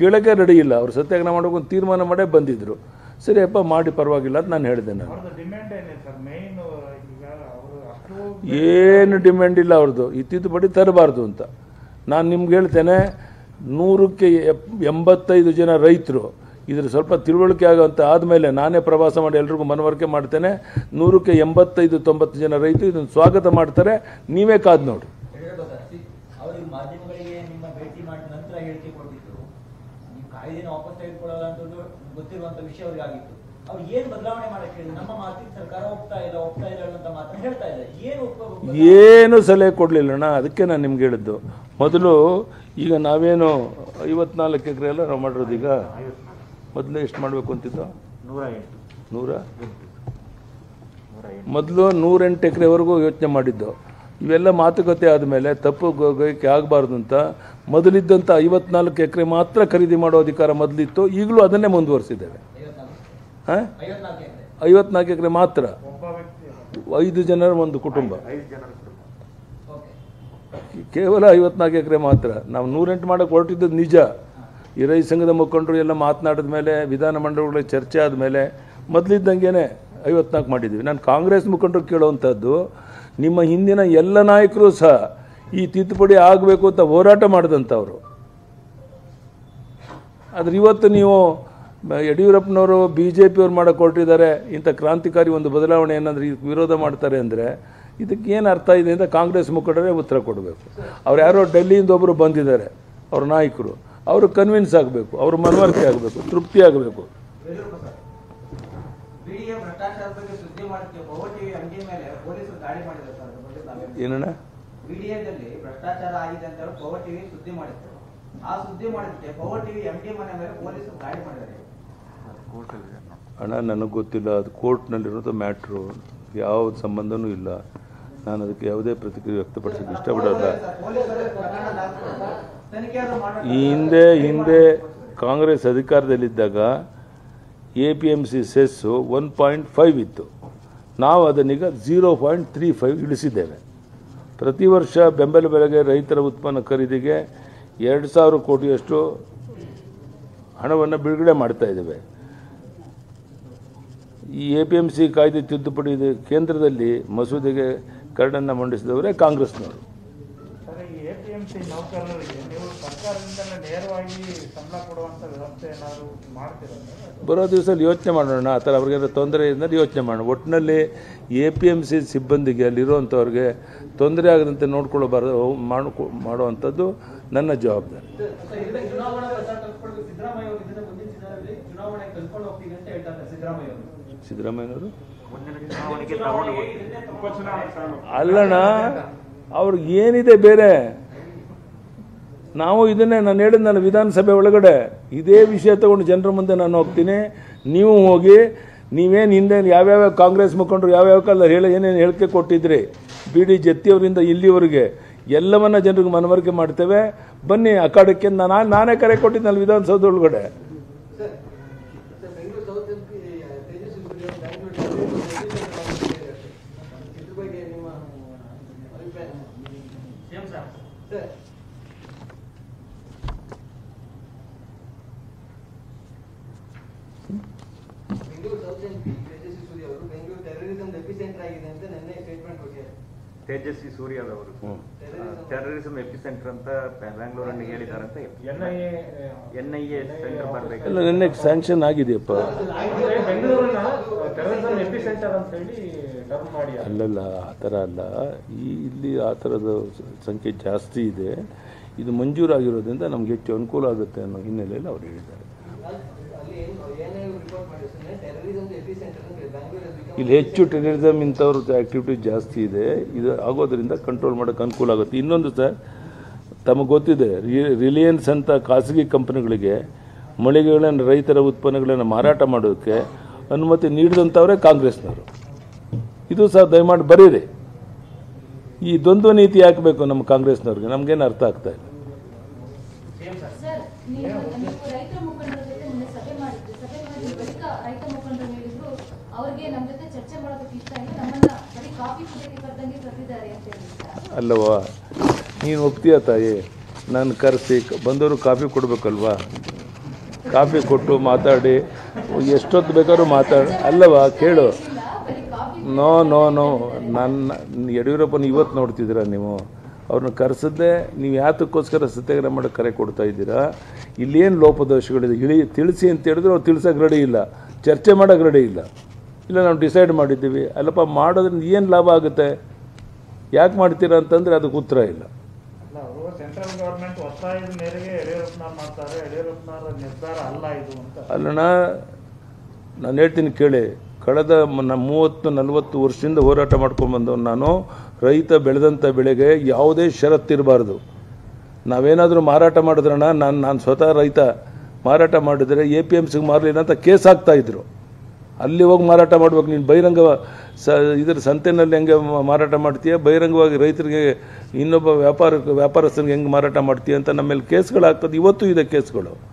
ಕೇಳೋಕ್ಕೆ ರೆಡಿ ಇಲ್ಲ ಅವ್ರು ಸತ್ಯಾಗ್ರಹ ಮಾಡೋಕೆ ಒಂದು ತೀರ್ಮಾನ ಮಾಡೇ ಬಂದಿದ್ದರು ಸರಿ ಅಪ್ಪ ಮಾಡಿ ಪರವಾಗಿಲ್ಲ ಅಂತ ನಾನು ಹೇಳಿದೆ ನಾನು ಅವ್ರದ್ದು ಡಿಮ್ಯಾಂಡ್ ಏನಿದೆ ಸರ್ ಮೇನ್ ಈಗ ಅವರು ಅಷ್ಟು ಏನು ಡಿಮ್ಯಾಂಡ್ ಇಲ್ಲ ಅವ್ರದ್ದು ಈ ತಿದ್ದುಪಡಿ ತರಬಾರ್ದು ಅಂತ ನಾನು ನಿಮ್ಗೆ ಹೇಳ್ತೇನೆ ನೂರಕ್ಕೆ ಎಪ್- ಎಂಬತ್ತೈದು ಜನ ರೈತರು ಇದ್ರ ಸ್ವಲ್ಪ ತಿಳುವಳಿಕೆ ಆಗೋಂಥ ಆದಮೇಲೆ ನಾನೇ ಪ್ರವಾಸ ಮಾಡಿ ಎಲ್ರಿಗೂ ಮನವರಿಕೆ ಮಾಡ್ತೇನೆ ನೂರಕ್ಕೆ ಎಂಬತ್ತೈದು ತೊಂಬತ್ತು ಜನ ರೈತರು ಇದನ್ನು ಸ್ವಾಗತ ಮಾಡ್ತಾರೆ ನೀವೇ ಕಾದು ನೋಡಿ ಯಡಿಯೂರಪ್ಪ ಸರ್ ಸಿ ಅವರು ಮಾಧ್ಯಮಗಳಿಗೆ ನಿಮ್ಮ ಭೇಟಿ ಮಾಡಿದ ನಂತರ ಹೇಳಿಕೆ ಕೊಟ್ಟಿದ್ರು ನೀವು ಕಾಯ್ದೆನ ವಾಪಸ್ ತೆಗೆದುಕೊಳ್ಳಲ್ಲ ಅಂತ ಗೊತ್ತಿರುವಂತ ವಿಷಯ ಅವ್ರಿಗೆ ಆಗಿತ್ತು ಅವ್ರು ಏನ್ ಬದಲಾವಣೆ ಮಾಡಕ್ಕೆ ಹೇಳಿದ್ರು ನಮ್ಮ ಮಾತಿಗೆ ಸರ್ಕಾರ ಒಪ್ತಾ ಇಲ್ಲ ಒಪ್ತಾ ಇಲ್ಲ ಅನ್ನೋ ಮಾತನ್ನ ಹೇಳ್ತಾ ಇದ್ದಾರೆ ಏನು ಒಪ್ಪ ಏನು ಸಲಹೆ ಕೊಡಲಿಲ್ಲಣ್ಣ ಅದಕ್ಕೆ ನಾನು ನಿಮ್ಗೆ ಹೇಳಿದ್ದು ಮೊದಲು ಈಗ ನಾವೇನು ಐವತ್ನಾಲ್ಕು ಎಕರೆ ಎಲ್ಲ ನಾವು ಮಾಡಿರೋದು ಈಗ ಮೊದಲು ಎಷ್ಟು ಮಾಡಬೇಕು ಅಂತಿದ್ದು ನೂರ ಎಂಟು ನೂರ ನೂರ ಎಂಟು ಮೊದಲು ನೂರೆಂಟು ಎಕರೆವರೆಗೂ ಯೋಚನೆ ಮಾಡಿದ್ದು ಇವೆಲ್ಲ ಮಾತುಕತೆ ಆದಮೇಲೆ ತಪ್ಪು ಗೊ- ಗೈಕೆ ಆಗಬಾರ್ದು ಅಂತ ಮೊದಲಿದ್ದಂಥ ಐವತ್ನಾಲ್ಕು ಎಕರೆ ಮಾತ್ರ ಖರೀದಿ ಮಾಡೋ ಅಧಿಕಾರ ಮೊದಲಿತ್ತು ಈಗಲೂ ಅದನ್ನೇ ಮುಂದುವರಿಸಿದ್ದೇವೆ ಐವತ್ನಾಲ್ಕು ಹಾಂ ಐವತ್ನಾಲ್ಕು ಎಕರೆ ಐವತ್ನಾಲ್ಕು ಎಕರೆ ಮಾತ್ರ ಒಬ್ಬ ವ್ಯಕ್ತಿ ಐದು ಜನರ ಒಂದು ಕುಟುಂಬ ಐದು ಜನರ ಕುಟುಂಬ ಓಕೆ ಕೇವಲ ಐವತ್ನಾಲ್ಕು ಎಕರೆ ಮಾತ್ರ ನಾವು ನೂರೆಂಟು ಮಾಡೋಕ್ಕೆ ಹೊರಟಿದ್ದದ್ದು ನಿಜ ಈ ರೈತ ಸಂಘದ ಮುಖಂಡರು ಎಲ್ಲ ಮಾತನಾಡಿದ ಮೇಲೆ ವಿಧಾನಮಂಡಲಗಳ ಚರ್ಚೆ ಆದಮೇಲೆ ಮೊದಲಿದ್ದಂಗೆ ಐವತ್ನಾಲ್ಕು ಮಾಡಿದ್ವಿ ನಾನು ಕಾಂಗ್ರೆಸ್ ಮುಖಂಡರು ಕೇಳುವಂಥದ್ದು ನಿಮ್ಮ ಹಿಂದಿನ ಎಲ್ಲ ನಾಯಕರು ಸಹ ಈ ತಿದ್ದುಪಡಿ ಆಗಬೇಕು ಅಂತ ಹೋರಾಟ ಮಾಡಿದಂಥವ್ರು ಆದರೆ ಇವತ್ತು ನೀವು ಬ- ಯಡಿಯೂರಪ್ಪನವರು ಬಿ ಜೆ ಪಿಯವ್ರು ಮಾಡೋಕೆ ಹೊರಟಿದ್ದಾರೆ ಇಂಥ ಕ್ರಾಂತಿಕಾರಿ ಒಂದು ಬದಲಾವಣೆ ಏನಾದರೂ ಇದಕ್ಕೆ ವಿರೋಧ ಮಾಡ್ತಾರೆ ಅಂದರೆ ಇದಕ್ಕೆ ಏನು ಅರ್ಥ ಇದೆ ಅಂತ ಕಾಂಗ್ರೆಸ್ ಮುಖಂಡರೇ ಉತ್ತರ ಕೊಡಬೇಕು ಅವ್ರು ಯಾರೋ ಡೆಲ್ಲಿಯಿಂದ ಒಬ್ಬರು ಬಂದಿದ್ದಾರೆ ಅವ್ರ ನಾಯಕರು ಅವರು ಕನ್ವಿನ್ಸ್ ಆಗಬೇಕು ಅವ್ರ ಮನವರಿಕೆ ಆಗಬೇಕು ತೃಪ್ತಿ ಆಗಬೇಕು ಯಡಿಯೂರಪ್ಪ ಸರ್ ಬಿಡಿಎ ಭ್ರಷ್ಟಾಚಾರ ಬಗ್ಗೆ ಸುದ್ದಿ ಮಾಡುತ್ತೆ ಪವರ್ ಟಿವಿ ಅಂಗಡಿ ಮೇಲೆ ಪೊಲೀಸರು ದಾಳಿ ಮಾಡಿದ್ದಾರೆ ಸರ್ ಅದ್ರ ಬಗ್ಗೆ ತಾವೇನು ಏನಣ್ಣ ಬಿಡಿಎದಲ್ಲಿ ಭ್ರಷ್ಟಾಚಾರ ಆಗಿದೆ ಅಂತ ಹೇಳಿ ಪವರ್ ಟಿವಿ ಸುದ್ದಿ ಮಾಡಿತ್ತು ಆ ಸುದ್ದಿ ಮಾಡಿದ್ದಕ್ಕೆ ಪವರ್ ಟಿವಿ ಎಂಡಿ ಮನೆ ಮೇಲೆ ಪೊಲೀಸರು ದಾಳಿ ಮಾಡಿದ್ದಾರೆ ಕೋರ್ಟಲ್ಲಿ ಹಣ ನನಗೆ ಗೊತ್ತಿಲ್ಲ ಅದು ಕೋರ್ಟ್ನಲ್ಲಿರೋದು ಮ್ಯಾಟ್ರು ಯಾವ ಸಂಬಂಧನೂ ಇಲ್ಲ ನಾನು ಅದಕ್ಕೆ ಯಾವುದೇ ಪ್ರತಿಕ್ರಿಯೆ ವ್ಯಕ್ತಪಡಿಸೋಕ್ಕೆ ಇಷ್ಟಪಡೋಲ್ಲ ಪೊಲೀಸರು ಪ್ರಕರಣ ದಾಖಲಿಸಿದ್ದಾರೆ. ತನಿಖೆಯಾದ್ರೂ ಮಾಡೋಣ ಈ ಹಿಂದೆ ಹಿಂದೆ ಕಾಂಗ್ರೆಸ್ ಅಧಿಕಾರದಲ್ಲಿದ್ದಾಗ A P M C cess one point five ಇತ್ತು ನಾವು ಅದನ್ನೀಗ ಝೀರೋ ಪಾಯಿಂಟ್ ತ್ರೀ ಫೈವ್ ಇಳಿಸಿದ್ದೇವೆ ಪ್ರತಿ ವರ್ಷ ಬೆಂಬಲ ಬೆಲೆಗೆ ರೈತರ ಉತ್ಪನ್ನ ಖರೀದಿಗೆ ಎರಡು ಸಾವಿರ ಕೋಟಿಯಷ್ಟು ಹಣವನ್ನು ಬಿಡುಗಡೆ ಮಾಡ್ತಾ ಇದ್ದೇವೆ ಈ ಎ ಪಿ ಎಮ್ ಸಿ ಕಾಯ್ದೆ ತಿದ್ದುಪಡಿ ಇದು ಕೇಂದ್ರದಲ್ಲಿ ಮಸೂದೆಗೆ ಕರಡನ್ನು ಮಂಡಿಸಿದವರೇ ಕಾಂಗ್ರೆಸ್ನವರು ಸರ್ ಈ ಎ ಪಿ ಎಂ ಸಿ ನೌಕರರಿಗೆ ನೀವು ಸರ್ಕಾರದಿಂದಲೇ ನೇರವಾಗಿ ಸಂಬಳ ಕೊಡುವಂತ ವ್ಯವಸ್ಥೆ ಏನಾದ್ರು ಮಾಡ್ತೀರಾ ಸರ್? ಬರೋ ದಿವಸದಲ್ಲಿ ಯೋಚನೆ ಮಾಡೋಣ ಆ ಥರ ಅವ್ರಿಗೇನೋ ತೊಂದರೆ ಇದ್ದರೆ ಯೋಚನೆ ಮಾಡೋಣ ಒಟ್ಟಿನಲ್ಲಿ ಎ ಪಿ ಎಮ್ ಸಿ ಸಿಬ್ಬಂದಿಗೆ ಅಲ್ಲಿರುವಂಥವ್ರಿಗೆ ತೊಂದರೆ ಆಗದಂತೆ ನೋಡ್ಕೊಳ್ಳಬಾರ್ದು ಮಾಡ್ಕೊ ಮಾಡುವಂಥದ್ದು ನನ್ನ ಜವಾಬ್ದಾರಿ ಇದನ್ನ ಚುನಾವಣಾ ಪ್ರಚಾರ ಕಲ್ತ್ಕೊಂಡು ಸಿದ್ದರಾಮಯ್ಯ ಅವರು ಇದನ್ನ ಮುಂದಿನ ದಿನಗಳಲ್ಲಿ ಚುನಾವಣೆ ಕಲ್ತ್ಕೊಂಡು ಹೋಗ್ತೀವಿ ಅಂತ ಹೇಳ್ತಾರೆ ಸಿದ್ದರಾಮಯ್ಯ ಅವರು ಸಿದ್ದರಾಮಯ್ಯನವರು ಮುಂದಿನ ಚುನಾವಣೆಗೆ ತಗೊಂಡು ಹೋಗಿ ಉಪಚುನಾವಣೆ ತಗೊಂಡು ಹೋಗಿ. ಅಲ್ಲಣ್ಣ ಅವ್ರಿಗೆ ಏನಿದೆ ಬೇರೆ ನಾವು ಇದನ್ನೇ ನಾನು ಹೇಳಿದ್ನಲ್ಲ ವಿಧಾನಸಭೆ ಒಳಗಡೆ ಇದೇ ವಿಷಯ ತಗೊಂಡು ಜನರ ಮುಂದೆ ನಾನು ಹೋಗ್ತೀನಿ ನೀವು ಹೋಗಿ ನೀವೇನು ಹಿಂದೆ ಯಾವ್ಯಾವ ಕಾಂಗ್ರೆಸ್ ಮುಖಂಡರು ಯಾವ್ಯಾವ ಕಾಲ ಹೇಳಿ ಏನೇನು ಹೇಳಿಕೆ ಕೊಟ್ಟಿದ್ರಿ ಬಿ ಡಿ ಜತ್ತಿಯವರಿಂದ ಇಲ್ಲಿವರೆಗೆ ಎಲ್ಲವನ್ನ ಜನರಿಗೆ ಮನವರಿಕೆ ಮಾಡ್ತೇವೆ ಬನ್ನಿ ಅಖಾಡಕ್ಕೆ ನಾನು ನಾನೇ ಕರೆ ಕೊಟ್ಟಿದ್ನಲ್ಲ ವಿಧಾನಸೌಧ ಒಳಗಡೆ sir sir Bengaluru south Tejasvi Surya Bangalore ಇದ್ರ ಬಗ್ಗೆ ನಿಮ್ಮ ಅಭಿಪ್ರಾಯ sir Bengaluru south MP Tejasvi Surya ಅವರು ಬೆಂಗಳೂರು ಟೆರರಿಸಂ ಎಪಿಸೆಂಟರ್ ಆಗಿದೆ ಅಂತ ನಿನ್ನೆ ಸ್ಟೇಟ್ಮೆಂಟ್ ಕೊಟ್ಟಿದ್ದಾರೆ ತೇಜಸ್ವಿ ಸೂರ್ಯದವರು ಹ್ಮ್. ಟೆರರಿಸಂ ಎಪಿಸೆಂಟರ್ ಅಂತ ಬ್ಯಾಂಗ್ಳೂರಲ್ಲಿ ಹೇಳಿದಾರಂತ N I A N I A centre ಮಾಡಬೇಕು ಎಲ್ಲ ನಿನ್ನೆ ಸ್ಯಾಂಕ್ಷನ್ ಆಗಿದೆಯಪ್ಪ ಬೆಂಗಳೂರನ್ನ ಟೆರರಿಸಂ ಎಪಿಸೆಂಟರ್ ಅಂತ ಹೇಳಿ ಟರ್ಮ್ ಮಾಡಿ ಅಲ್ಲಲ್ಲ ಆ ಥರ ಅಲ್ಲ ಈ ಇಲ್ಲಿ ಆ ಥರದ ಸಂಖ್ಯೆ ಜಾಸ್ತಿ ಇದೆ ಇದು ಮಂಜೂರಾಗಿರೋದ್ರಿಂದ ನಮ್ಗೆ ಹೆಚ್ಚು ಅನುಕೂಲ ಆಗುತ್ತೆ ಅನ್ನೋ ಹಿನ್ನೆಲೆಯಲ್ಲಿ ಅವ್ರು ಹೇಳಿದ್ದಾರೆ ಅಲ್ಲಿ ಏನು ಏನೇ ರಿಪೋರ್ಟ್ ಮಾಡಿದ್ರೆ ಟೆರರಿಸಂ ಎಪಿಸೆಂಟರ್ ಅಂತ ಬ್ಯಾಂಗ್ಳೂರಲ್ಲಿ ಇಲ್ಲಿ ಹೆಚ್ಚು ಟೆರರಿಸಮ್ ಇಂಥವ್ರದ್ದು ಆ್ಯಕ್ಟಿವಿಟಿ ಜಾಸ್ತಿ ಇದೆ ಇದು ಆಗೋದ್ರಿಂದ ಕಂಟ್ರೋಲ್ ಮಾಡೋಕ್ಕೆ ಅನುಕೂಲ ಆಗುತ್ತೆ ಇನ್ನೊಂದು ಸರ್ ತಮಗೆ ಗೊತ್ತಿದೆ ರಿ- ರಿಲಯನ್ಸ್ ಅಂತ ಖಾಸಗಿ ಕಂಪನಿಗಳಿಗೆ ಮಳಿಗೆಗಳನ್ನು ರೈತರ ಉತ್ಪನ್ನಗಳನ್ನು ಮಾರಾಟ ಮಾಡೋದಕ್ಕೆ ಅನುಮತಿ ನೀಡಿದಂಥವರೇ ಕಾಂಗ್ರೆಸ್ನವರು ಇದು ಸಹ ದಯಮಾಡಿ ಬರೀರಿ ಈ ದ್ವಂದ್ವ ನೀತಿ ಹಾಕಬೇಕು ನಮ್ಮ ಕಾಂಗ್ರೆಸ್ನವ್ರಿಗೆ ನಮಗೇನು ಅರ್ಥ ಆಗ್ತಾ ಇಲ್ಲ ಸರ್ ನೀವು ನೀವು ರೈತರ ಮುಖಂಡರ ಜೊತೆ ಮೊನ್ನೆ ಸಭೆ ಮಾಡಿದ್ರಿ ಸಭೆ ಮಾಡಿದ ಬಳಿಕ ರೈತ ಮುಖಂಡರು ಹೇಳಿದ್ರು ಅವ್ರಿಗೆ ನಮ್ಮ ಜೊತೆ ಚರ್ಚೆ ಮಾಡೋದಕ್ಕೆ ಇಷ್ಟ ಇಲ್ಲ ನಮ್ಮನ್ನ ಬರೀ ಕಾಫಿ ಕುಡಿಯಕ್ಕೆ ಕರೆದಂಗೆ ಕರೆದಿದ್ದಾರೆ ಅಂತ ಹೇಳಿದ್ದಾರೆ ಅಲ್ಲವಾ ನೀನು ಒಪ್ತೀಯ ತಾಯಿ ನಾನು ಕರೆಸಿ ಬಂದವರು ಕಾಫಿ ಕೊಡಬೇಕಲ್ವಾ ಕಾಫಿ ಕೊಟ್ಟು ಮಾತಾಡಿ ಎಷ್ಟೊತ್ತು ಬೇಕಾದ್ರೂ ಮಾತಾಡಿ ಅಲ್ಲವಾ ಕೇಳು ಇಲ್ಲ, ಬರೀ ಕಾಫಿ ನೋ ನೋ ನೋ ನನ್ನ ಯಡಿಯೂರಪ್ಪನ ಇವತ್ತು ನೋಡ್ತಿದ್ದೀರಾ ನೀವು ಅವ್ರನ್ನ ಕರೆಸದ್ದೆ ನೀವು ಯಾತಕ್ಕೋಸ್ಕರ ಸತ್ಯಾಗ್ರಹ ಮಾಡೋಕ್ಕೆ ಕರೆ ಕೊಡ್ತಾ ಇದ್ದೀರಾ ಇಲ್ಲೇನು ಲೋಪದೋಷಗಳಿದೆ ಇಳಿ ತಿಳಿಸಿ ಅಂತ ಹೇಳಿದ್ರೆ ಅವ್ರು ತಿಳ್ಸೋಕೆ ರೆಡಿ ಇಲ್ಲ ಚರ್ಚೆ ಮಾಡೋಕೆ ರೆಡಿ ಇಲ್ಲ ಇಲ್ಲ ನಾವು ಡಿಸೈಡ್ ಮಾಡಿದ್ದೀವಿ ಅಲ್ಲಪ್ಪ ಮಾಡೋದ್ರಿಂದ ಏನು ಲಾಭ ಆಗುತ್ತೆ ಯಾಕೆ ಮಾಡ್ತೀರಾ ಅಂತಂದರೆ ಅದಕ್ಕೆ ಉತ್ತರ ಇಲ್ಲ ಅಲ್ಲ ಅವರು ಸೆಂಟ್ರಲ್ ಗವರ್ಮೆಂಟ್ ಒತ್ತಾಯದ ಮೇರೆಗೆ ಯಡಿಯೂರಪ್ಪನವ್ರು ಮಾಡ್ತಾರೆ ಯಡಿಯೂರಪ್ಪನವರ ನಿರ್ಧಾರ ಅಲ್ಲ ಇದು ಅಂತ ಅಲ್ಲಣ್ಣ ನಾನು ಹೇಳ್ತೀನಿ ಕೇಳಿ ಕಳೆದ ಮ- ಮೂವತ್ತು ನಲವತ್ತು ವರ್ಷದಿಂದ ಹೋರಾಟ ಮಾಡ್ಕೊಂಡು ಬಂದವನು ನಾನು ರೈತ ಬೆಳೆದಂಥ ಬೆಳೆಗೆ ಯಾವುದೇ ಷರತ್ತಿರಬಾರ್ದು ನಾವೇನಾದರೂ ಮಾರಾಟ ಮಾಡಿದ್ರಣ್ಣ ನಾನು ನಾನು ಸ್ವತಃ ರೈತ ಮಾರಾಟ ಮಾಡಿದರೆ ಎ ಪಿ ಎಮ್ ಸಿಗೆ ಮಾರಲಿಲ್ಲ ಅಂತ ಕೇಸ್ ಹಾಕ್ತಾ ಇದ್ರು ಅಲ್ಲಿ ಹೋಗಿ ಮಾರಾಟ ಮಾಡ್ಬೇಕು ನೀನು ಬಹಿರಂಗ ಸ ಇದ್ರ ಸಂತೆನಲ್ಲಿ ಹೆಂಗೆ ಮ- ಮಾರಾಟ ಮಾಡ್ತೀಯ ಬಹಿರಂಗವಾಗಿ ರೈತರಿಗೆ ಇನ್ನೊಬ್ಬ ವ್ಯಾಪಾರ ವ್ಯಾಪಾರಸ್ಥನಿಗೆ ಹೆಂಗೆ ಮಾರಾಟ ಮಾಡ್ತೀಯ ಅಂತ ನಮ್ಮ ಮೇಲೆ ಕೇಸ್ಗಳು ಆಗ್ತದೆ ಇವತ್ತು ಇದೆ ಕೇಸ್ಗಳು